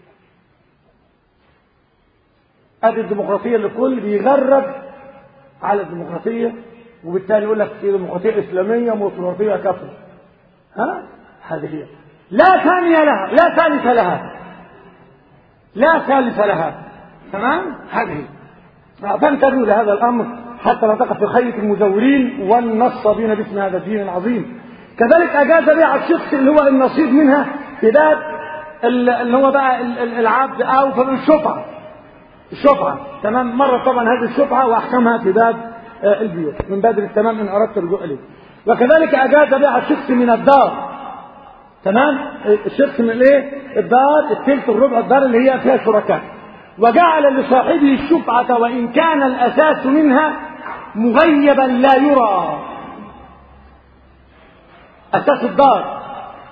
ادي الديمقراطية اللي كل بيغرب على الديمقراطية وبالتالي يقول لك في ديمقراطية إسلامية ديمقراطية كفر ها هذه هي لا ثانية لها لا ثالث لها لا ثالث لها تمام هذه فانتبهوا لهذا الأمر حتى لا تقف في خيط المزورين والنصابين باسم هذا الدين العظيم كذلك أجاز بيع الشخص اللي هو النصيب منها في باب اللي هو بقى العبد أو في الشفعة الشفعة تمام مرة طبعا هذه الشفعة وأحكامها في باب البيوت من بدر التمام إن أردت الرجوع إليه وكذلك أجاز بيع الشخص من الدار تمام الشخص من الايه الدار الثلث الربع الدار اللي هي فيها شركاء وجعل لصاحبه الشفعة وإن كان الأساس منها مغيبا لا يرى أساس الدار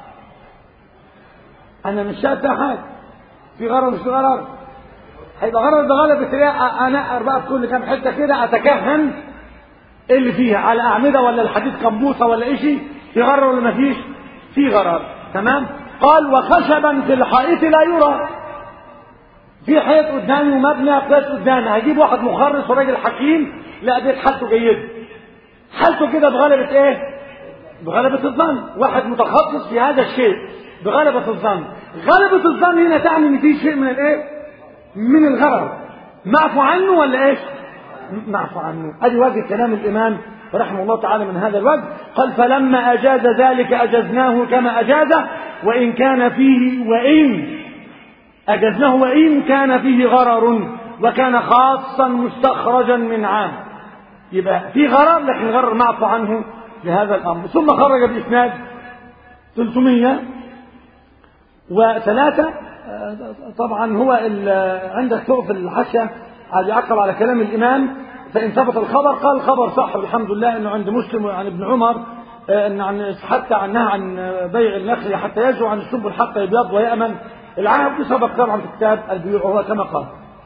أنا مش شايف فيها حاجة في غرض مش في غرض هيبقى غرض بغرض بس أنا أربعة كل كام حتة كده أتكهن إيه اللي فيها على أعمدة ولا الحديد كمبوسة ولا إشي في غرض ولا مفيش في غرض تمام قال وخشبا في الحائط لا يرى في حيط قدامي ومبنى قياس قدامي هجيب واحد مخرص وراجل حكيم لا دي حالته جيده حالته كده بغلبة ايه بغلبة الظن واحد متخصص في هذا الشيء بغلبة الظن غلبة الظن هنا تعني ان في شيء من الايه من الغرض معفو عنه ولا ايش معفو عنه ادي وجه كلام الامام رحمه الله تعالى من هذا الوجه قال فلما أجاز ذلك أجزناه كما أجازه وإن كان فيه وإن أجزناه وإن كان فيه غرر وكان خاصا مستخرجا من عام يبقى في غرر لكن غرر معفو عنه لهذا الأمر ثم خرج بإسناد 300 وثلاثة طبعا هو عندك فوق في الحاشية عاد يعقب على كلام الإمام فإن ثبت الخبر قال الخبر صح والحمد لله أنه عند مسلم وعن ابن عمر أن عن حتى عنها عن بيع النخل حتى يجوا عن السنبل حتى يبيض ويأمن العهد سبق طبعا في كتاب البيوع وهو كما قال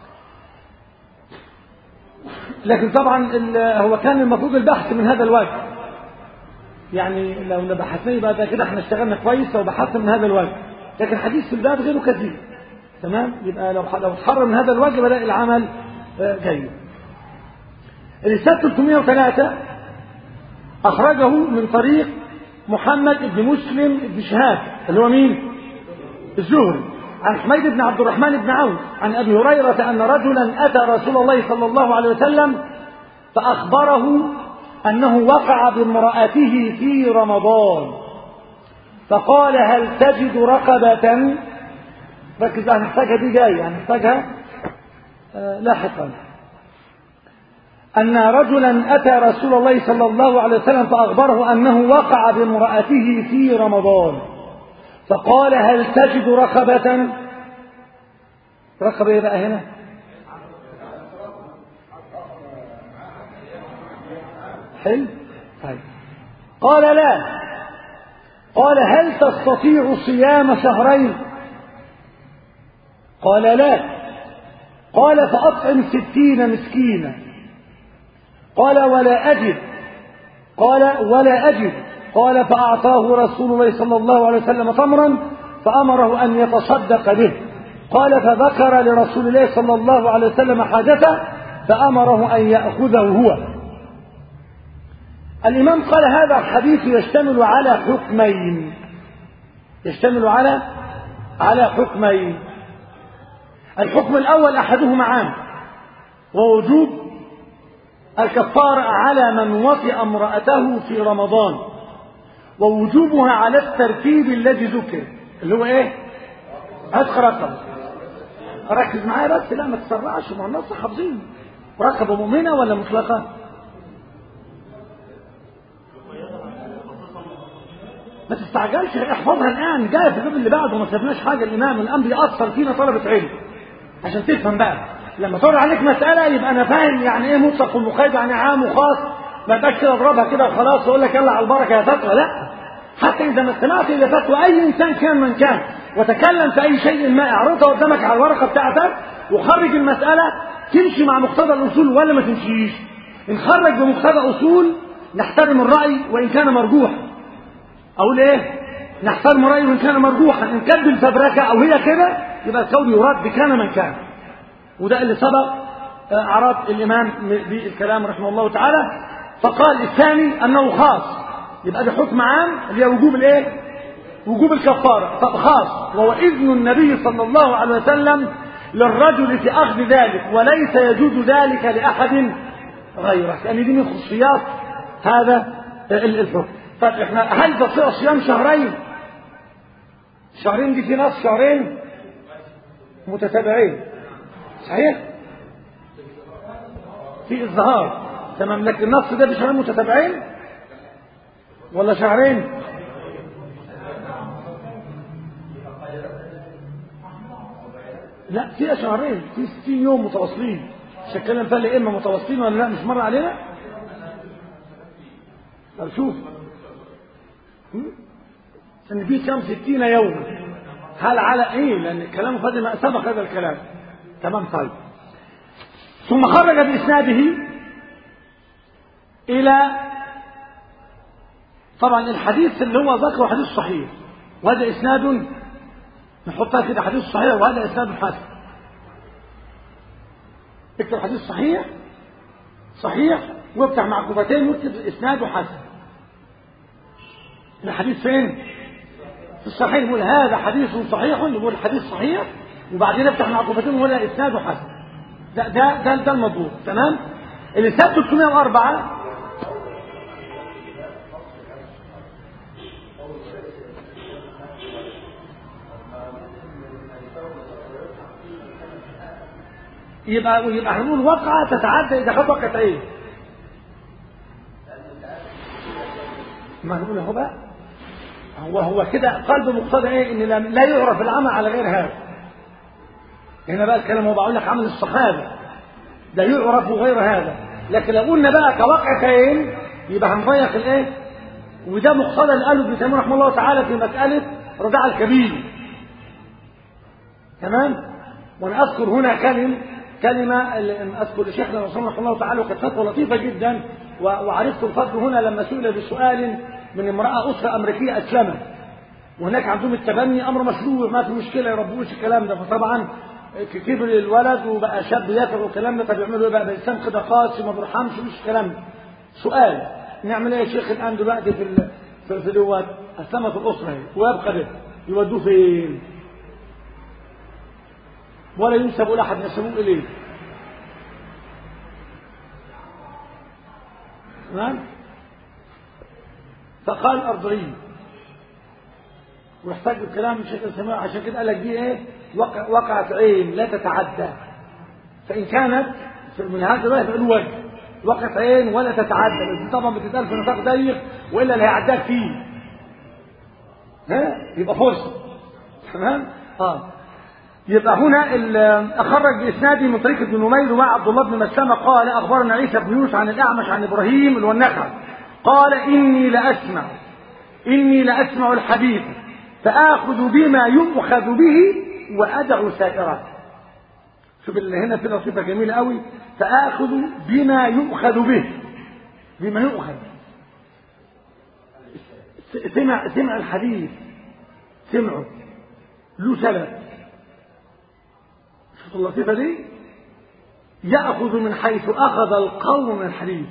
لكن طبعا هو كان المفروض البحث من هذا الوجه يعني لو بحثنا يبقى ده كده احنا اشتغلنا كويس لو بحثنا من هذا الوجه لكن حديث في الباب غيره كثير تمام يبقى لو لو اتحرر من هذا الوجه بدا العمل جيد الرسالة 303 أخرجه من طريق محمد بن مسلم بن شهاب اللي هو مين؟ الزهري عن حميد بن عبد الرحمن بن عوف عن أبي هريرة أن رجلا أتى رسول الله صلى الله عليه وسلم فأخبره أنه وقع بامرأته في رمضان فقال هل تجد رقبة ركز هنحتاجها دي جاية هنحتاجها آه لاحقا أن رجلا أتى رسول الله صلى الله عليه وسلم فأخبره أنه وقع بامرأته في رمضان فقال هل تجد رقبة رقبة ايه بقى هنا حلو طيب قال لا قال هل تستطيع صيام شهرين قال لا قال فأطعم ستين مسكينا قال ولا أجد قال ولا أجد قال فأعطاه رسول الله صلى الله عليه وسلم تمرا فأمره أن يتصدق به قال فذكر لرسول الله صلى الله عليه وسلم حاجته فأمره أن يأخذه هو الإمام قال هذا الحديث يشتمل على حكمين يشتمل على على حكمين الحكم الأول أحدهما عام ووجوب الكفارة على من وطئ امرأته في رمضان ووجوبها على الترتيب الذي ذكر اللي هو ايه عتق رقبة ركز معايا بس لا ما تسرعش ما الناس حافظين رقبة مؤمنة ولا مطلقة ما تستعجلش احفظها الان جايه في الباب اللي بعده ما سبناش حاجه الامام الان بيأثر فينا طلبة علم عشان تفهم بقى لما تعرض عليك مسألة يبقى أنا فاهم يعني إيه مطلق ومقيد يعني عام وخاص ما بقاش كده أضربها كده وخلاص وأقول لك يلا على البركة يا فتوى لا حتى إذا ما استمعت إلى فتوى أي إنسان كان من كان وتكلم في أي شيء ما اعرضها قدامك على الورقة بتاعتك وخرج المسألة تمشي مع مقتضى الأصول ولا ما تمشيش إن خرج بمقتضى أصول نحترم الرأي وإن كان مرجوحا أقول إيه نحترم رأيه وإن كان مرجوحا إن كان بالفبركة أو هي كده يبقى الكون يراد بكان من كان وده اللي سبق أعراب الإمام بالكلام رحمه الله تعالى فقال الثاني أنه خاص يبقى ده حكم عام اللي هي وجوب الإيه؟ وجوب الكفارة طب خاص وهو إذن النبي صلى الله عليه وسلم للرجل في أخذ ذلك وليس يجوز ذلك لأحد غيره لأن دي من خصوصيات هذا الحكم طيب احنا هل تستطيع صيام شهرين شهرين دي في نص شهرين متتابعين صحيح في الظهار تمام لكن النص ده بشهرين متتابعين ولا شهرين لا فيها شهرين في 60 يوم متواصلين مش هتكلم فيها الائمه متواصلين ولا لا مش مر علينا طب شوف ان في كم 60 يوم هل على ايه لان كلامه فاضل ما سبق هذا الكلام تمام طيب ثم خرج باسناده الى طبعا الحديث اللي هو ذكره حديث صحيح وهذا اسناد نحطها كده حديث صحيح وهذا اسناد حسن اكتب حديث صحيح صحيح وافتح معكوفتين واكتب اسناده حسن الحديث فين في الصحيح يقول هذا حديث صحيح يقول الحديث صحيح وبعدين افتح معكوفتين ويقول اسناده حسن ده ده ده, ده المضبوط تمام الاسناد 304 يبقى يبقى هنقول وقعة تتعدى إذا خد وقعتين ما نقول هو بقى هو هو كده قلب مقتضى ايه ان لا يعرف العمل على غير هذا هنا بقى الكلام هو بقول لك عمل الصحابه لا يعرف غير هذا لكن لو قلنا بقى كوقعتين يبقى هنضيق الايه وده مقتضى اللي قاله ابن تيميه رحمه الله تعالى في مساله رضاع الكبير تمام وانا اذكر هنا كلمه كلمة أذكر لشيخنا رحمه الله تعالى وكانت فتوى لطيفة جدا وعرفت الفضل هنا لما سئل بسؤال من امرأة أسرة أمريكية أسلمت وهناك عندهم التبني أمر مشروع ما في مشكلة يربوش الكلام ده فطبعا كبر الولد وبقى شاب ياكل والكلام ده طب يعملوا ايه بقى بإنسان كده قاسي ما بيرحمش مش الكلام ده سؤال نعمل ايه يا شيخ الآن دلوقتي في ال... في, في دوت أسلمت الأسرة هي ويبقى ده يودوه فين؟ ولا ينسب لأحد ينسبوه إليه تمام فقال أرضعي واحتاج الكلام من شيخ السماء عشان كده قال لك دي ايه وقع وقعت عين لا تتعدى فإن كانت من هذا الرواية بيقول وجه وقعت عين ولا تتعدى بس دي طبعا بتتقال في نطاق ضيق والا اللي هيعداك فيه ها يبقى فرصه تمام اه يبقى هنا أخرج بإسناده من طريق ابن نمير وعبد الله بن مسلمة قال أخبرنا عيسى بن يوسف عن الأعمش عن إبراهيم الونخع قال إني لأسمع إني لأسمع الحديث فآخذ بما يؤخذ به وأدع سائره شوف اللي هنا في صفة جميلة قوي فآخذ بما يؤخذ به بما يؤخذ سمع سمع الحديث سمعه له سبب شوف اللطيفة دي يأخذ من حيث أخذ القوم من الحديث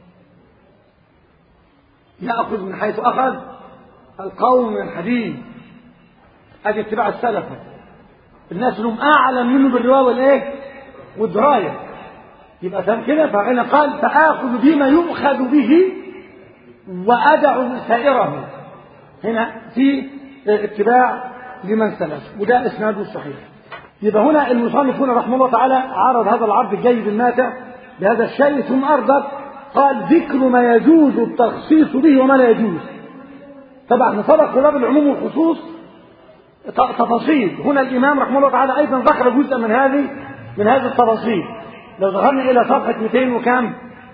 يأخذ من حيث أخذ القوم من الحديث أدي اتباع السلف الناس لهم أعلم منه بالرواية والإيه والدراية يبقى فهم كده فهنا قال فآخذ بما يؤخذ به وأدع سائره هنا في اتباع لمن سلف وده إسناده الصحيح يبقى هنا المصنف هنا رحمه الله تعالى عرض هذا العرض الجيد الماتع بهذا الشيء ثم أردف قال ذكر ما يجوز التخصيص به وما لا يجوز طبعا سبق في باب العموم والخصوص تفاصيل هنا الإمام رحمه الله تعالى أيضا ذكر جزءا من هذه من هذه التفاصيل لو دخلنا الى صفحه 200 وكام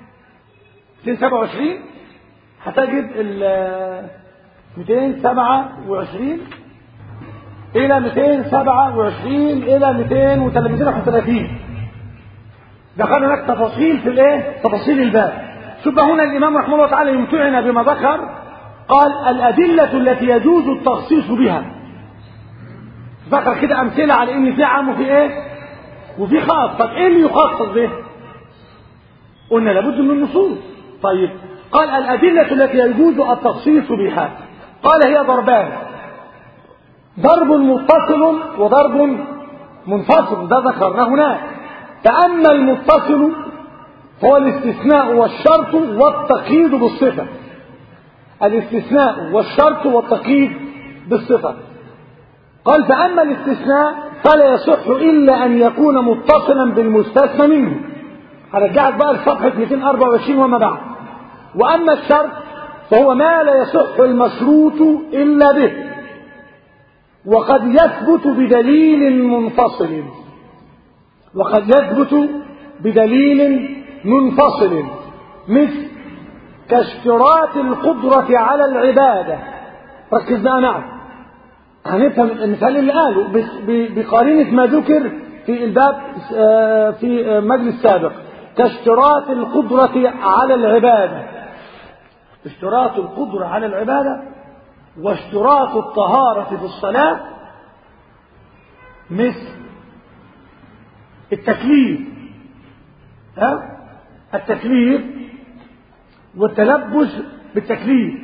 227 هتجد ال 227 الى 227 الى 230 دخلنا هناك تفاصيل في الايه تفاصيل الباب شوف هنا الامام رحمه الله تعالى يمتعنا بما ذكر قال الادله التي يجوز التخصيص بها ذكر كده امثله على ان في عام وفي ايه وفي خاص طب ايه اللي يخصص به قلنا لابد من النصوص طيب قال الادله التي يجوز التخصيص بها قال هي ضربان ضرب متصل وضرب منفصل ده ذكرناه هناك فاما المتصل هو الاستثناء والشرط والتقييد بالصفه الاستثناء والشرط والتقييد بالصفه قال فأما الاستثناء فلا يصح إلا أن يكون متصلا بالمستثنى منه هرجعك بقى لصفحة 224 وما بعد وأما الشرط فهو ما لا يصح المشروط إلا به وقد يثبت بدليل منفصل وقد يثبت بدليل منفصل مثل كاشتراط القدرة على العبادة ركز بقى معي هنفهم المثال اللي قاله بقرينة ما ذكر في الباب في مجلس سابق كاشتراط القدرة على العبادة اشتراط القدرة على العبادة واشتراط الطهارة في الصلاة مثل التكليف ها التكليف والتلبس بالتكليف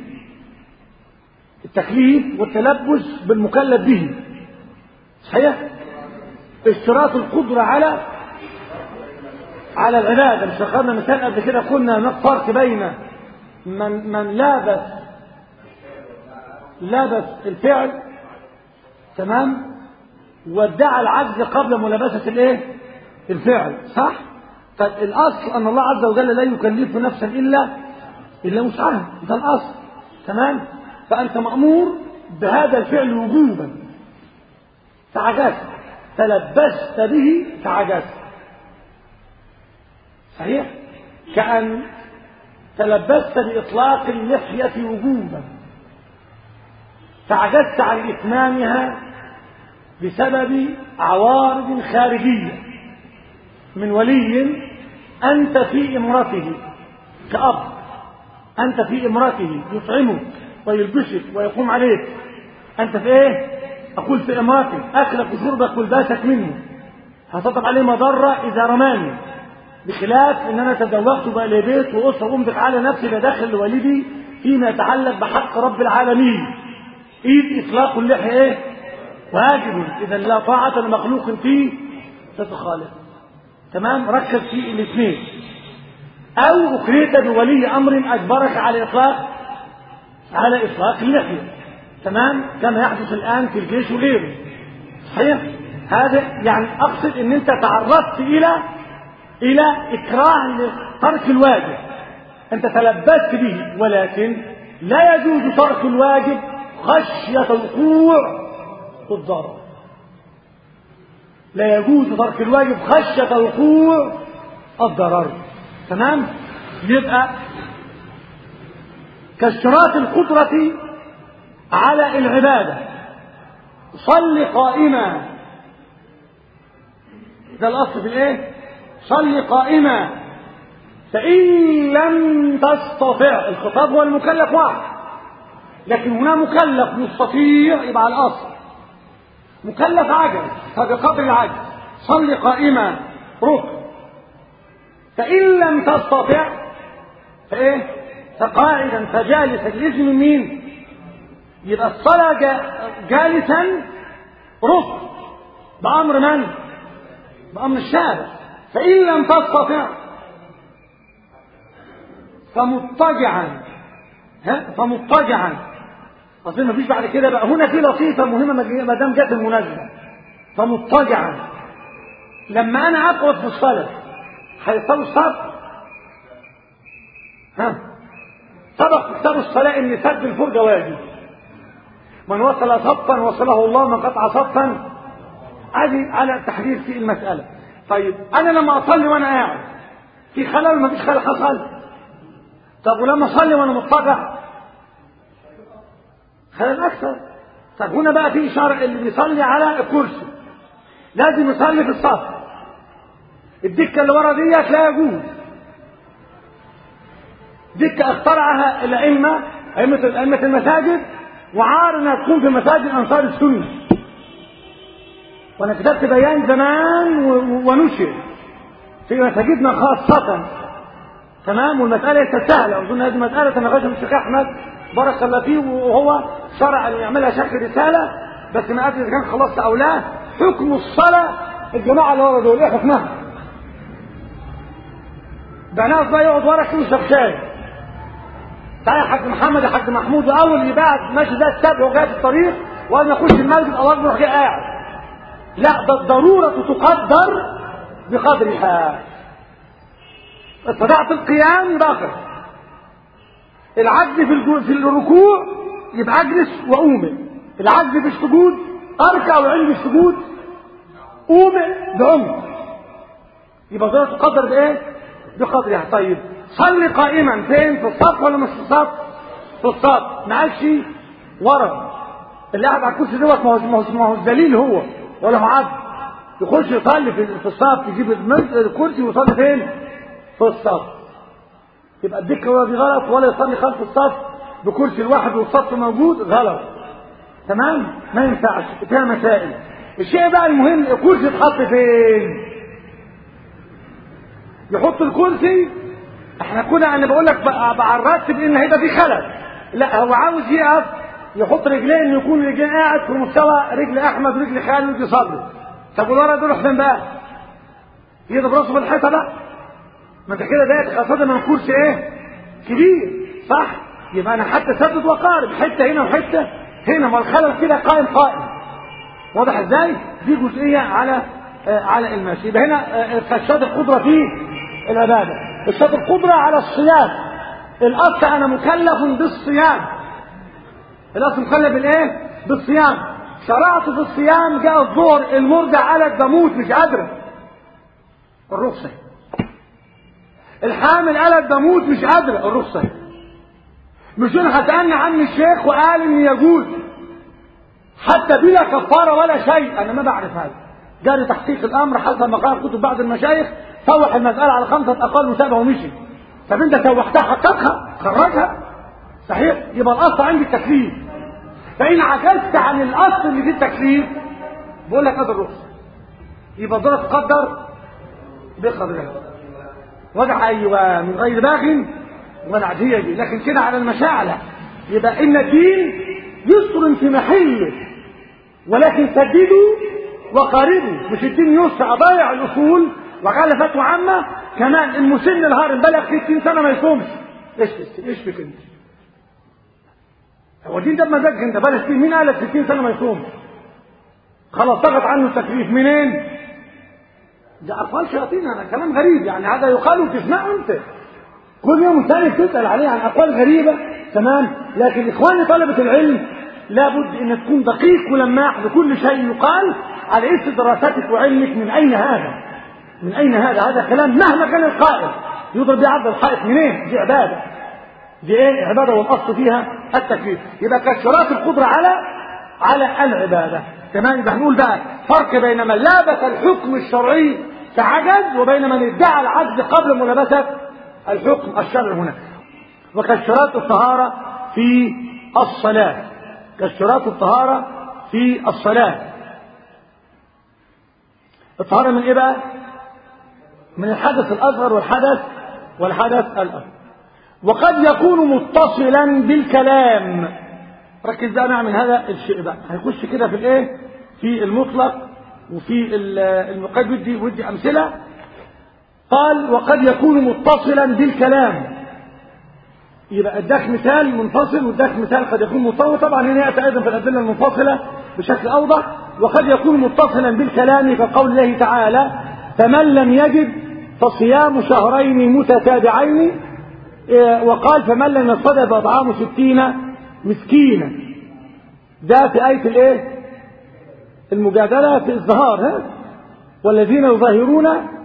التكليف والتلبس بالمكلف به صحيح اشتراط القدرة على على العبادة مش ذكرنا مثال قبل كده قلنا هناك فرق بين من من لابس لابس الفعل تمام وادعى العجز قبل ملابسة الايه الفعل صح طب الاصل ان الله عز وجل لا يكلف نفسا الا الا وسعها ده الاصل تمام فأنت مأمور بهذا الفعل وجوبا تعجزت تلبست به تعجزت صحيح كأن تلبست بإطلاق اللحية وجوبا تعجزت عن إتمامها بسبب عوارض خارجية من ولي أنت في إمرته كأب أنت في إمرته يطعمك ويلبسك ويقوم عليك أنت في إيه؟ أقول في إمراتك أكلك وشربك ولباسك منه هتطلب عليه مضرة إذا رماني بخلاف إن أنا تزوجت بقى لي بيت وأسرة أمضك على نفسي بداخل لوالدي فيما يتعلق بحق رب العالمين إيد إطلاق اللحية إيه؟ واجب إذا لا طاعة لمخلوق فيه ستخالف تمام ركز في الاثنين أو أكرهت بولي أمر أجبرك على إطلاق على إطلاق اللحية تمام كما يحدث الآن في الجيش وغيره صحيح هذا يعني أقصد أن أنت تعرضت إلى إلى إكراه لترك الواجب أنت تلبست به ولكن لا يجوز ترك الواجب خشية وقوع الضرر لا يجوز ترك الواجب خشية وقوع الضرر تمام يبقى كاشتراط القدرة على العبادة صل قائما ده الأصل في الايه صل قائما فإن لم تستطع الخطاب هو المكلف واحد لكن هنا مكلف مستطيع يبقى على الأصل مكلف عجز فبقدر العجز صل قائما ركن فإن لم تستطع فإيه فقاعدا فجالسا الاسم مين يبقى الصلاة جالسا ركن بأمر من بأمر الشارع فإن لم تستطع فمضطجعا ها فمضطجعا اصل ما فيش بعد كده بقى هنا في لطيفه مهمه ما دام جت المناسبه فمضطجعا لما انا اقعد في الصلاه هيصلوا الصف ها سبق كتاب الصلاه ان سد الفرجه واجب من وصل صفا وصله الله من قطع صفا عادي على التحديد في المساله طيب انا لما اصلي وانا قاعد في خلل ما فيش خلل حصل طب ولما اصلي وانا مضطجع خلل اكثر طب هنا بقى في اشاره اللي بيصلي على الكرسي لازم يصلي في الصف الدكه اللي ورا ديت لا يجوز دكه اخترعها الائمه ائمه ائمه المساجد وعار انها تكون في مساجد انصار السنه وانا كتبت بيان زمان ونشر في مساجدنا خاصة تمام والمسألة ليست سهلة أظن هذه مسألة تناقشها الشيخ أحمد بارك الله فيه وهو شرع أن يعملها شكل رسالة بس ما أدري إذا كان خلصت أو لا حكم الصلاة الجماعة اللي ورا دول إيه حكمها؟ بعناها بقى يقعد ورا كده يشرب شاي تعالى يا حاج محمد يا حاج محمود اول اللي بعد ماشي ده السبع وجاي في الطريق وانا اخش المسجد الله اكبر جاي قاعد لا ده الضروره تقدر بقدرها استطعت القيام يبقى اخر العجز في الجو... في الركوع يبقى اجلس واؤمن العجز في السجود اركع وعندي السجود اومن بعمق يبقى ضروره تقدر بايه بقدرها طيب صلي قائما فين في الصف ولا مش في الصف في الصف معكش ورا اللي قاعد على الكرسي دوت ما هو ما هو الذليل هو ولا هو عبد يخش يصلي في في الصف يجيب الكرسي ويصلي فين في الصف يبقى الدكه ولا دي غلط ولا يصلي خلف الصف بكرسي الواحد والصف موجود غلط تمام ما ينفعش فيها مسائل الشيء بقى المهم الكرسي يتحط فين يحط الكرسي احنا كنا انا بقول لك بعرضت بان هيبقى في خلل لا هو عاوز يقف يحط رجلين يكون رجلين قاعد في مستوى رجل احمد ورجل خالد يصلي طب والورا دول فين بقى يضرب راسه في الحيطه بقى ما انت كده ده خاصه من كرسي ايه كبير صح يبقى انا حتى سدد وقارب حته هنا وحته هنا ما الخلل كده قائم قائم واضح ازاي دي جزئيه على آه على المشي يبقى هنا آه فالشاد القدره في العباده الشاد القدره على الصيام الاصل انا مكلف بالصيام الاصل مكلف بالايه بالصيام شرعت في الصيام جاء الظهر المرضع قالت بموت مش قادره الرخصه الحامل قالت بموت مش قادره الرخصه مش انا هتأنى عني الشيخ وقال ان يجوز حتى بلا كفاره ولا شيء انا ما بعرف هذا جاري تحقيق الامر حسب ما قال كتب بعض المشايخ سوح المساله على خمسه اقل وسابها ومشي طب انت سوحتها حققها خرجها صحيح يبقى الاصل عندي التكليف فان عجزت عن الاصل اللي فيه التكليف بقول لك هذا الرخصه يبقى الضرر تقدر بقدرها وضع ايوه من غير باغ ولا عديه دي لكن كده على المشاعله يبقى ان الدين يسر في محله ولكن سددوا وقاربوا مش الدين يسر اضيع الاصول وقال فتوى عامه كمان المسن الهارم بلغ 60 سنه ما يصومش ايش ايش فيك انت هو الدين ده بمزاجك انت بلغ 60 مين قال لك 60 سنه ما يصومش خلاص ضغط عنه التكليف منين ده اقوال شياطين هذا كلام غريب يعني هذا يقال وتسمعه انت كل يوم ثاني تسال عليه عن اقوال غريبه تمام لكن اخواني طلبه العلم لابد ان تكون دقيق ولماح بكل شيء يقال على اسم دراستك وعلمك من اين هذا من اين هذا هذا كلام مهما كان القائل يضرب بعرض الحائط منين دي عباده دي ايه عباده والاصل فيها التكليف يبقى كشرات القدره على على العباده تمام يبقى هنقول بقى فرق بين من لابس الحكم الشرعي كعجز وبين من ادعى العجز قبل ملابسه الحكم الشرعي هنا وكشرات الطهاره في الصلاه كشرات الطهاره في الصلاه الطهاره من ايه بقى من الحدث الاصغر والحدث والحدث الاكبر وقد يكون متصلا بالكلام ركز بقى نعمل هذا الشيء بقى هيخش كده في الايه في المطلق وفي المقيد ودي ودي امثله قال وقد يكون متصلا بالكلام يبقى اداك مثال منفصل واداك مثال قد يكون متصل طبعا هنا ياتي ايضا في الادله المنفصله بشكل اوضح وقد يكون متصلا بالكلام كقول الله تعالى فمن لم يجد فصيام شهرين متتابعين وقال فمن لم يستطع فاطعام ستين مسكينا ده في آية الايه المجادلة في الظهار ها والذين يظاهرون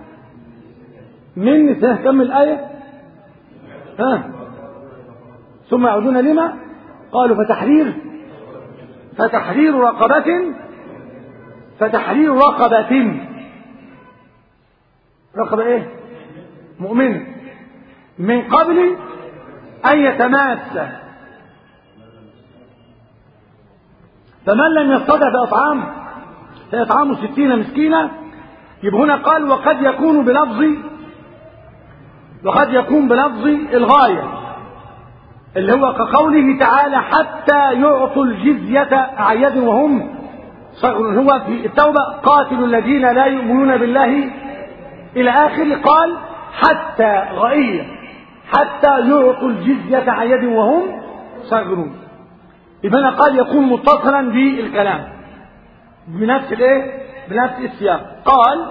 من نساء كم الآية ها ثم يعودون لما قالوا فتحرير فتحرير رقبة فتحرير رقبة رقبة ايه مؤمنة من قبل أن يتماس فمن لم يستطع بأطعام فيطعام ستين مسكينة يبقى هنا قال وقد يكون بلفظ وقد يكون بلفظ الغاية اللي هو كقوله تعالى حتى يعطوا الجزية أعياد وهم صغر هو في التوبة قاتلوا الذين لا يؤمنون بالله إلى آخر قال حتى غائية حتى يعطوا الجزية عيد وهم صغرون يبقى قال يكون متصلا بالكلام بنفس الايه بنفس السياق قال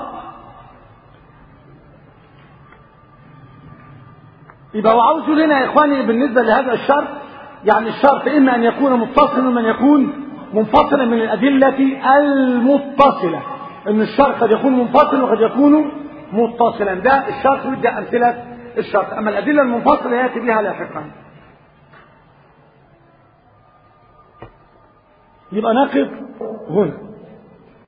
يبقى وعاوز لنا يا اخواني بالنسبه لهذا الشرط يعني الشرط اما ان يكون متصلا ومن يكون منفصلا من الادله المتصله ان الشرط قد يكون منفصل وقد يكون متصلا ده الشرط ودي امثله الشرط اما الادله المنفصله ياتي بها لاحقا يبقى نقف هنا